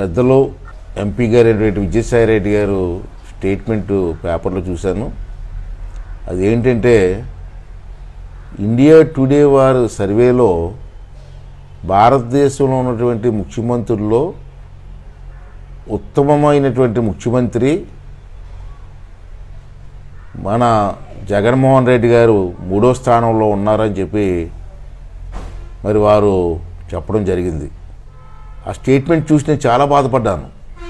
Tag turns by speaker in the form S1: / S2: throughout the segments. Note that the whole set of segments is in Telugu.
S1: పెద్దలు ఎంపీ గారు అయినటువంటి విజయసాయి రెడ్డి గారు స్టేట్మెంట్ పేపర్లో చూశాను అదేంటంటే ఇండియా టుడే వారు సర్వేలో భారతదేశంలో ఉన్నటువంటి ముఖ్యమంత్రుల్లో ఉత్తమమైనటువంటి ముఖ్యమంత్రి మన జగన్మోహన్ రెడ్డి గారు మూడో స్థానంలో ఉన్నారని చెప్పి మరి వారు చెప్పడం జరిగింది ఆ స్టేట్మెంట్ చూసి నేను చాలా బాధపడ్డాను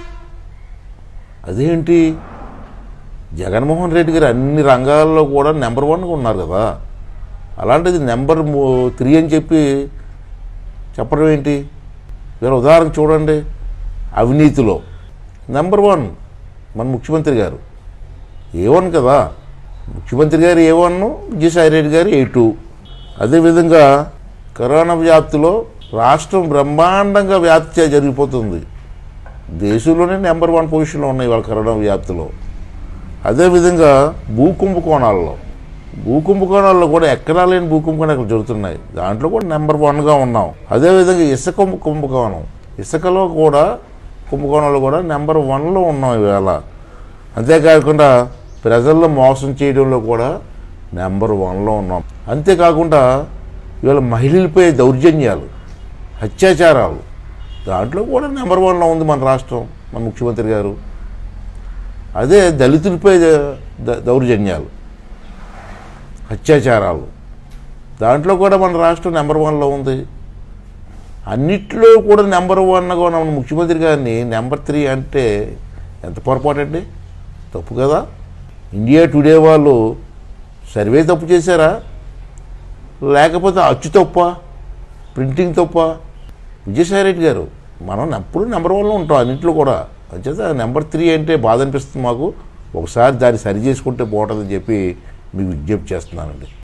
S1: అదేంటి జగన్మోహన్ రెడ్డి గారు అన్ని రంగాల్లో కూడా నెంబర్ వన్గా ఉన్నారు కదా అలాంటిది నెంబర్ త్రీ అని చెప్పి చెప్పడం ఏంటి మీరు ఉదాహరణ చూడండి అవినీతిలో నెంబర్ వన్ మన ముఖ్యమంత్రి గారు ఏ వన్ కదా ముఖ్యమంత్రి గారు ఏ వన్ విజయసాయి రెడ్డి గారు ఏ టూ అదేవిధంగా కరోనా వ్యాప్తిలో రాష్ట్రం బ్రహ్మాండంగా వ్యాప్తి చే- జరిగిపోతుంది దేశంలోనే నెంబర్ వన్ పొజిషన్లో ఉన్నాయి వాళ్ళ కరోనా వ్యాప్తిలో అదేవిధంగా భూ కుంభకోణాల్లో భూ కుంభకోణాల్లో కూడా ఎక్కడా లేని భూ కుంభకోణాలు జరుగుతున్నాయి దాంట్లో కూడా నెంబర్ వన్గా ఉన్నాం అదేవిధంగా ఇసుక కుంభ- కుంభకోణం ఇసుకలో కూడా కుంభకోణంలో కూడా నెంబర్ వన్లో ఉన్నాం ఇవాళ అంతేకాకుండా ప్రజల్లో మోసం చేయడంలో కూడా నెంబర్ వన్లో ఉన్నాం అంతేకాకుండా ఇవాళ మహిళలపై దౌర్జన్యాలు అత్యాచారాలు దాంట్లో కూడా నెంబర్ వన్లో ఉంది మన రాష్ట్రం మన ముఖ్యమంత్రి గారు అదే దళితులపై ద- ద- దౌర్జన్యాలు అత్యాచారాలు దాంట్లో కూడా మన రాష్ట్రం నెంబర్ వన్లో ఉంది అన్నిట్లో కూడా నెంబర్ వన్గా ఉన్న మన ముఖ్యమంత్రి గారిని నెంబర్ త్రీ అంటే ఎంత పొరపాటు అండి తప్పు కదా ఇండియా టుడే వాళ్ళు సర్వే తప్పు చేశారా లేకపోతే అచ్చు తప్ప ప్రింటింగ్ తప్ప విజయసాయి రెడ్డి గారు మనం ఎప్పుడు నెంబర్ వన్లో ఉంటాం అన్నింటిలో కూడా అంచేత నెంబర్ త్రీ అంటే బాధ అనిపిస్తుంది మాకు ఒకసారి దాన్ని సరి చేసుకుంటే బాగుంటుందని చెప్పి మీకు విజ్ఞప్తి చేస్తున్నానండి